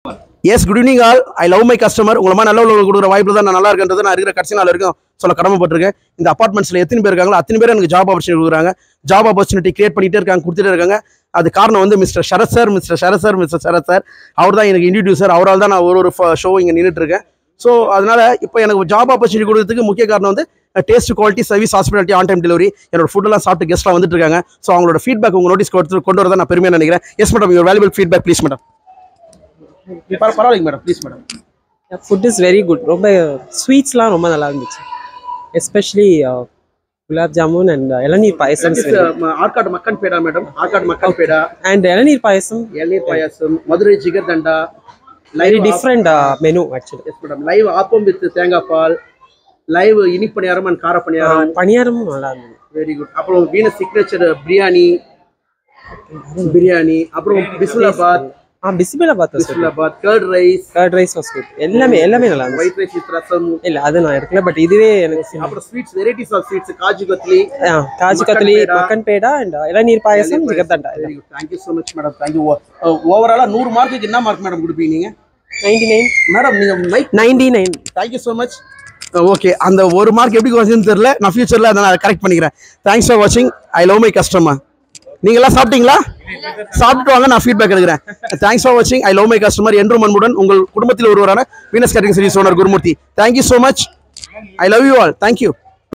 S good evening all I love my customer உங்களை மாதிரி நல்ல உள்ளவங்களுக்கு கொடுக்குற வாய்ப்பு தான் நான் நல்லா இருக்கின்றது நான் இருக்கிற கடைசி நாள் வரைக்கும் சொல்ல கடமைப்பட்டிருக்கேன் இந்த அப்பார்ட்மெண்ட்ஸில் எத்தனை பேர் இருக்காங்களோ அத்தனை பேர் எனக்கு ஜாப் ஆப்பர்ச்சுனிட்டி கொடுக்குறாங்க ஜாப் ஆப்பர்ச்சுனிட்டி கிரியேட் பண்ணிட்டே இருக்காங்க கொடுத்துட்டே இருக்காங்க அது காரணம் வந்து mister Sarath sir mister Sarath sir mister Sarath sir அவர் தான் எனக்கு இன்ட்ரடியூசர் அவரால் தான் நான் ஒரு ஒரு ஷோ இங்கே நின்றுட்டு இருக்கேன் ஸோ அதனால இப்போ எனக்கு ஜாப் ஆப்பர்ச்சுனிட்டி கொடுக்கறதுக்கு முக்கிய காரணம் வந்து taste quality service hospitality on time delivery என்னோட ஃபுட்டெல்லாம் சாப்பிட்டு கெஸ்ட்லாம் வந்துட்டு இருக்காங்க ஸோ அவங்களோட ஃபீட்பேக் உங்கள் நோட்டீஸ் கொடுத்து கொண்டு வரதான் நான் பெருமையாக நினைக்கிறேன் yes madam your valuable feedback please madam பரவாயில்லைங்க madam please madam food is very good ரொம்ப ஸ்வீட்ஸ்லாம் ரொம்ப நல்லா இருந்துச்சு எஸ்பெஷலி குலாப் ஜாமுன் அண்ட் இளநீர் பாயசம் ஆற்காடு மக்கன் பேடா madam Arcot Maken peda and இளநீர் பாயசம் இளநீர் payasam Madurai jigarthanda very different menu actually yes madam live appam with தேங்காய் பால் லைவ் இனிப்பணியாரம் அண்ட் கார பணியாரம் பணியாரமும் நல்லா இருந்தது வெரி குட் அப்புறம் வீனஸ் சிக்னேச்சர் பிரியாணி பிரியாணி அப்புறம் பிஸ்லாபாத் ஆ பிசிபெலா பார்த்தா sir bisibelebath curd rice curd rice was good எல்லாமே எல்லாமே நல்லா இருந்துச்சு ஒயிட் ரைஸ் வித் ரசம் இல்ல அது நான் எடுக்கல பட் இதுவே எனக்கு அப்புறம் sweets varieties of sweets kaju katli ஆ, காஜு கத்லி மக்கன் பேடா. மக்கன் பேடா அண்ட் இளநீர் payasam jigarthanda very good thank you so much madam thank you ஓவராலாக நூறு மார்க்குக்கு என்ன மார்க் மேடம் கொடுப்பீங்க நீங்க நைன்டி நைன் மேடம் நீங்க மைக் ninety nine thank you so much okay அந்த ஒரு மார்க் எப்படி குறைச்சுன்னு தெரியல நான் ஃபியூச்சரில் அதை நான் கரெக்ட் பண்ணிக்கிறேன் தேங்க்ஸ் ஃபார் வாட்சிங் ஐ லவ் மை கஸ்டமர் நீங்களாம் சாப்பிட்டீங்களா சாப்பிட்டு வாங்க நான் ஃபீட்பேக் எடுக்கிறேன் தேங்க்ஸ் ஃபார் வாட்சிங் ஐ லவ் மை கஸ்டமர் என்றும் அன்புடன் உங்கள் குடும்பத்தில் ஒருவரான Venus catering service owner Gurumurthy thank you so much I love you all thank you